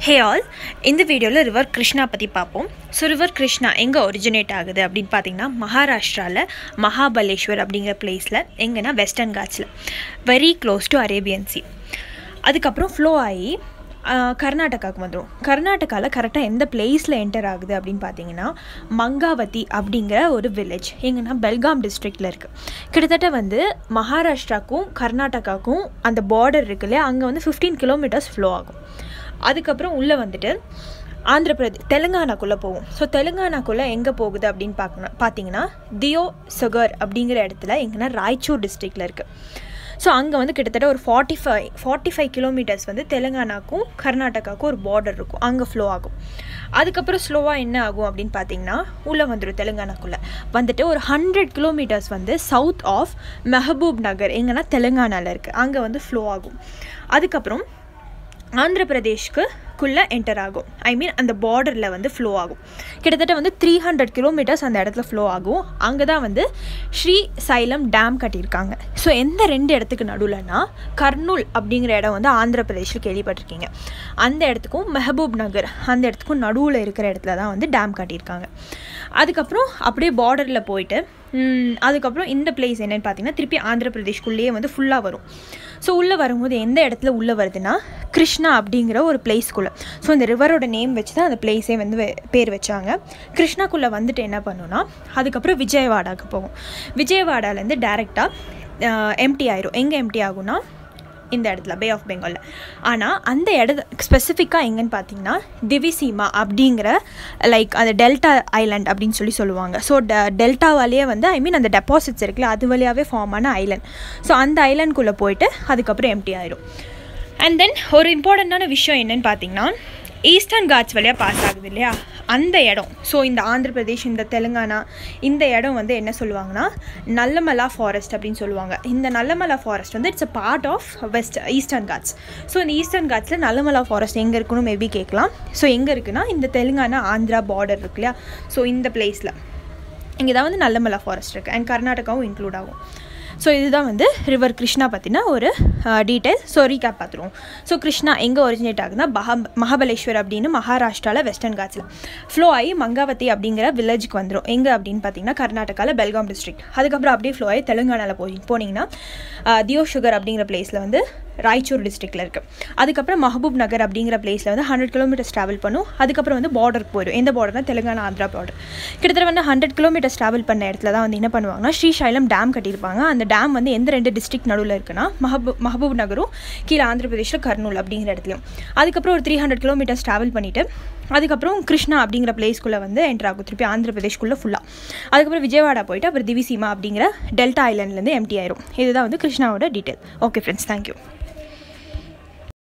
hey all இந்த வீடியோவில் river Krishna பற்றி பார்ப்போம் ஸோ ரிவர் கிருஷ்ணா எங்கே ஒரிஜினேட் ஆகுது அப்படின்னு பார்த்தீங்கன்னா மகாராஷ்டிராவில் மகாபலேஸ்வர் அப்படிங்கிற பிளேஸில் எங்கன்னா வெஸ்டர்ன் காட்ஸில் very close to Arabian sea அதுக்கப்புறம் ஃப்ளோ ஆகி ஆஹ், கர்நாடகாவுக்கு வந்துடும் கர்நாடகாவில் கரெக்டாக எந்த பிளேஸில் என்டர் ஆகுது அப்படின்னு பார்த்தீங்கன்னா மங்காவதி அப்படிங்கிற ஒரு வில்லேஜ் எங்கன்னா பெல்காம் டிஸ்ட்ரிக்டில் இருக்குது கிட்டத்தட்ட வந்து மகாராஷ்டிராக்கும் கர்நாடகாவுக்கும் அந்த பார்டர் இருக்கு இல்லையா அங்கே வந்து ஃபிஃப்டீன் கிலோமீட்டர்ஸ் ஃப்ளோ ஆகும் அதுக்கப்புறம் உள்ளே வந்துட்டு ஆந்திர பிரதேஷ் தெலுங்கானாக்குள்ளே போகும் ஸோ தெலுங்கானாக்குள்ளே எங்கே போகுது அப்படின்னு பார்க்கணும் பார்த்தீங்கன்னா தியோ சகர் அப்படிங்கிற இடத்துல எங்கன்னா ராய்ச்சூர் டிஸ்ட்ரிக்டில் இருக்குது ஸோ அங்கே வந்து கிட்டத்தட்ட ஒரு forty five forty five kilometers வந்து தெலுங்கானாக்கும் கர்நாடகாவுக்கும் ஒரு பார்டர் இருக்கும் அங்கே ஃப்ளோ ஆகும் அதுக்கப்புறம் ஸ்லோவாக என்ன ஆகும் அப்படின்னு பார்த்தீங்கன்னா உள்ளே வந்துடும் தெலுங்கானாக்குள்ளே வந்துட்டு ஒரு ஹண்ட்ரட் கிலோமீட்டர்ஸ் வந்து சவுத் ஆஃப் மெஹபூப் நகர் எங்கன்னா தெலுங்கானாவில் இருக்குது அங்கே வந்து ஃப்ளோ ஆகும் அதுக்கப்புறம் ஆந்திர பிரதேஷ்க்குள்ளே என்டர் ஆகும் ஐ மீன் அந்த பார்டரில் வந்து ஃப்ளோ ஆகும் கிட்டத்தட்ட வந்து த்ரீ ஹண்ட்ரட் கிலோமீட்டர்ஸ் அந்த இடத்துல ஃப்ளோ ஆகும் அங்கே தான் வந்து ஸ்ரீ சைலம் டேம் கட்டியிருக்காங்க ஸோ எந்த ரெண்டு இடத்துக்கு நடுவில்னா கர்னூல் அப்படிங்கிற இடம் வந்து ஆந்திர பிரதேஷில் கேள்விப்பட்டிருக்கீங்க அந்த இடத்துக்கும் மெஹபூப் நகர் அந்த இடத்துக்கும் நடுவில் இருக்கிற இடத்துல தான் வந்து டேம் கட்டியிருக்காங்க அதுக்கப்புறம் அப்படியே பார்டரில் போயிட்டு ம், அதுக்கப்புறம் இந்த பிளேஸ் என்னன்னு பார்த்தீங்கன்னா திருப்பி ஆந்திர பிரதேஷ்குள்ளேயே வந்து ஃபுல்லாக வரும் ஸோ உள்ளே வரும்போது எந்த இடத்துல உள்ளே வருதுன்னா கிருஷ்ணா அப்படிங்கிற ஒரு பிளேஸ்க்குள்ளே ஸோ இந்த ரிவரோட நேம் வச்சு தான் அந்த பிளேஸே வந்து வே- பேர் வச்சாங்க கிருஷ்ணாக்குள்ளே வந்துட்டு என்ன பண்ணுன்னா அதுக்கப்புறம் விஜயவாடாக்கு போகும் விஜயவாடாலேருந்து டேரெக்டாக எம்டி ஆயிரும் எங்கே எம்டி ஆகும்னா இந்த இடத்துல பே ஆஃப் பெங்காலில் ஆனால் அந்த இடத்து ஸ்பெசிஃபிக்காக எங்கன்னு பார்த்தீங்கன்னா திவிசீமா அப்படிங்கிற லைக் அந்த டெல்டா ஐலண்ட் அப்படின்னு சொல்லி சொல்லுவாங்க ஸோ ட டெல்டாவாலேயே வந்து ஐ மீன் அந்த டெபாசிட்ஸ் இருக்குல்ல அது வழியாகவே ஃபார்ம் ஆன ஐலண்ட் ஸோ அந்த ஐலண்ட்குள்ளே போயிட்டு அதுக்கப்புறம் எம்டி ஆயிரும் அண்ட் தென் ஒரு இம்பார்ட்டண்ட்டான விஷயம் என்னன்னு பார்த்தீங்கன்னா ஈஸ்டர்ன் காட்ஸ் வழியாக பாஸ் ஆகுது இல்லையா அந்த இடம் ஸோ இந்த ஆந்திர பிரதேஷ் இந்த தெலுங்கானா இந்த இடம் வந்து என்ன சொல்லுவாங்கன்னா நல்லமலா ஃபாரஸ்ட் அப்படின்னு சொல்லுவாங்க இந்த நல்லமலா ஃபாரஸ்ட் வந்து it's a part of west eastern Ghats so இந்த ஈஸ்டர்ன் காட்ஸில் நல்லமலா ஃபாரஸ்ட் எங்கே இருக்குன்னு மேபி கேட்கலாம் ஸோ எங்கே இருக்குன்னா இந்த தெலுங்கானா ஆந்திரா பார்டர் இருக்கு இல்லையா ஸோ இந்த பிளேஸில் இங்கே தான் வந்து நல்லமலா ஃபாரஸ்ட் இருக்குது அண்ட் கர்நாடகாவும் இன்க்ளூட் ஆகும் ஸோ இதுதான் வந்து ரிவர் கிருஷ்ணா பற்றின ஒரு டீட்டெயில் ஸோ ரீகேப் பார்த்துருவோம் ஸோ கிருஷ்ணா எங்கே ஒரிஜினேட் ஆகுதுன்னா மகா மகாபலேஸ்வர் அப்படின்னு மகாராஷ்டிராவில் வெஸ்டர்ன் காட்ஸில் ஃப்ளோ ஆகி மங்காவதி அப்படிங்கிற வில்லேஜுக்கு வந்துடும் எங்கே அப்படின்னு பார்த்தீங்கன்னா கர்நாடகாவில் பெல்காம் டிஸ்ட்ரிக்ட் அதுக்கப்புறம் அப்படியே ஃப்ளோ ஆகி தெலுங்கானாவில் போய் போனீங்கன்னா அஹ், தியோ சுகர் அப்படிங்கிற பிளேஸில் வந்து ராய்ச்சூர் டிஸ்ட்ரிக்டில் இருக்குது அதுக்கப்புறம் மஹபூப் நகர் அப்படிங்கிற பிளேஸில் வந்து ஹண்ட்ரட் கிலோமீட்டர்ஸ் ட்ராவல் பண்ணும் அதுக்கப்புறம் வந்து பார்டருக்கு போயிடும் எந்த பார்டர்னா தெலுங்கானா ஆந்திரா பார்டர் கிட்டத்தட்ட வந்து ஹண்ட்ரட் கிலோமீட்டர்ஸ் ட்ராவல் பண்ண இடத்துல தான் வந்து என்ன பண்ணுவாங்கன்னா ஸ்ரீசைலம் டேம் கட்டியிருப்பாங்க அந்த டேம் வந்து எந்த ரெண்டு டிஸ்ட்ரிக்ட் நடுவில் இருக்குன்னா மஹபூ மஹபூப் நகரும் கீழே ஆந்திர பிரதேஷில் கர்னூல் அப்படிங்கிற இடத்துலையும் அதுக்கப்புறம் ஒரு த்ரீ ஹண்ட்ரட் கிலோமீட்டர்ஸ் ட்ராவல் பண்ணிவிட்டு அதுக்கப்புறம் கிருஷ்ணா அப்படிங்கிற பிளேஸ்க்குள்ளே வந்து என்டர் ஆகும் திருப்பி ஆந்திர பிரதேஷ்குள்ளே ஃபுல்லாக அதுக்கப்புறம் விஜயவாடா போயிட்டு அப்புறம் திவிசீமா அப்படிங்கிற டெல்டா ஐலண்ட்லேருந்து எம்டி ஆயிரும் இதுதான் வந்து கிருஷ்ணாவோட டீட்டெயில் ஓகே ஃப்ரெண்ட்ஸ் தேங்க்யூ